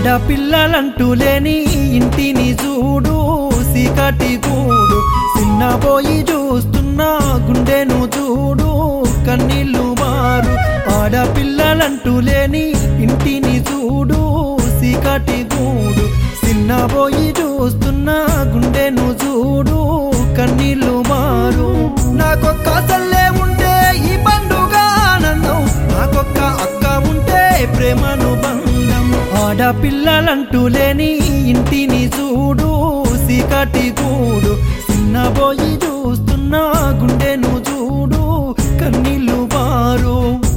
ఆడపిల్లలంటూ లేని ఇంటిని చూడు సీకటి గూడు చిన్నబోయి చూస్తున్నా గుండెను చూడు కన్నీళ్ళు మారు ఆడపిల్లలంటూ లేని ఇంటిని చూడు సీకటి గూడు చిన్నబోయి చూస్తున్నా గుండెను చూడు కన్నీళ్ళు మారు నాకొక్క తల్లే ఉంటే ఈ పండుగ ఆనందం నాకొక్క అక్క ఉంటే ప్రేమను బంధం ఆడపిల్లలంటూ లేని ఇంటిని చూడు సీకటి గూడు చిన్నబోయి చూస్తున్నా గుండెను చూడు కన్నీళ్ళు మారు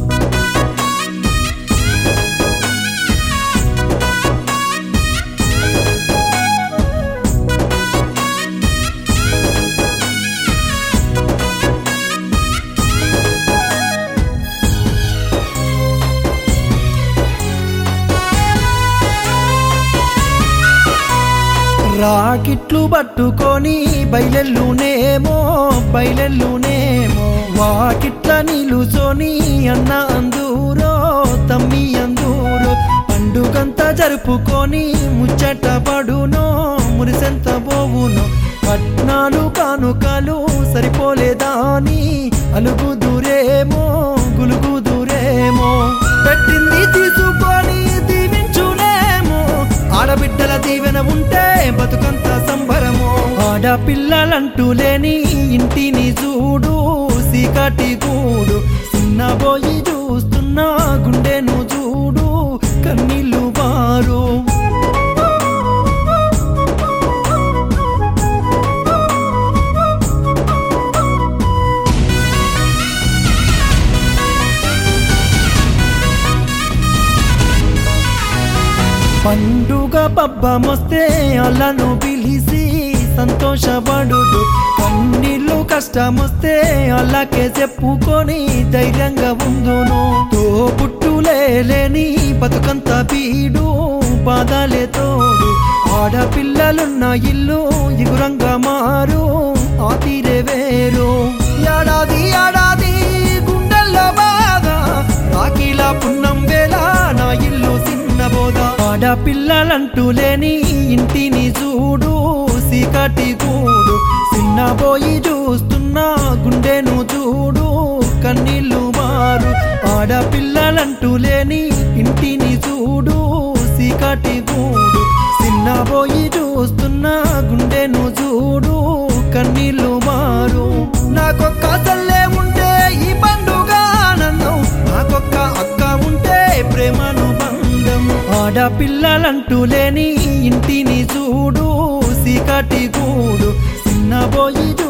రాకిట్లు పట్టుకొని బయలెల్లునేమో బయలెల్లునేమో వాకిట్ల నిలుసోని అన్న అందూరో తమ్మి అందూరో పండుగంతా జరుపుకొని ముచ్చట పడునో మురిసెంత పోవునో పట్నాలు కానుకలు సరిపోలేదా అని అలుగుదురేమో గులుగుదురేమో పెట్టింది తీసుకొని దీవించునేమో ఆడబిడ్డల దీవెన ఉంటే బతుకంత సంబరము ఆడపిల్లలంటూ లేని ఇంటిని చూడు సీకటి గూడు చిన్నబోయి చూస్తున్నా గుండెను చూడు కన్నీళ్ళు మారు పండుగ పబ్బమొస్తే అల్లను పిలిచి సంతోషపడుదు కన్నీళ్ళు కష్టమొస్తే అల్లకే చెప్పుకొని ధైర్యంగా ఉందును తోబుట్టులే లేని బతుకంత పీడు బాధలే తోడు ఆడపిల్లలున్న ఇల్లు ఇగురంగా మారు ఆ తీరే వేరు ఏడాది ఏడాది గుండెల్లో బాధ రాఖీల పున్నం వేళ నా ఇల్లు చిన్నబోద ఆడపిల్లలంటూ లేని ఇంటిని చూడు సీకటి గూడు చిన్నబోయి చూస్తున్నా గుండెను చూడు కన్నీళ్ళు మారు ఆడపిల్లలంటూ లేని ఇంటిని చూడు సీకటి గూడు చిన్నబోయి చూస్తున్నా గుండెను చూడు కన్నీళ్ళు మారు నాకొక్క తల్లే ఉంటే ఈ పండుగ ఆనందం నాకొక్క అక్క ఉంటే ప్రేమను బంధం ఆడపిల్లలంటూ లేని ఇంటిని చూడు సీకటి గూడు చిన్నబోయి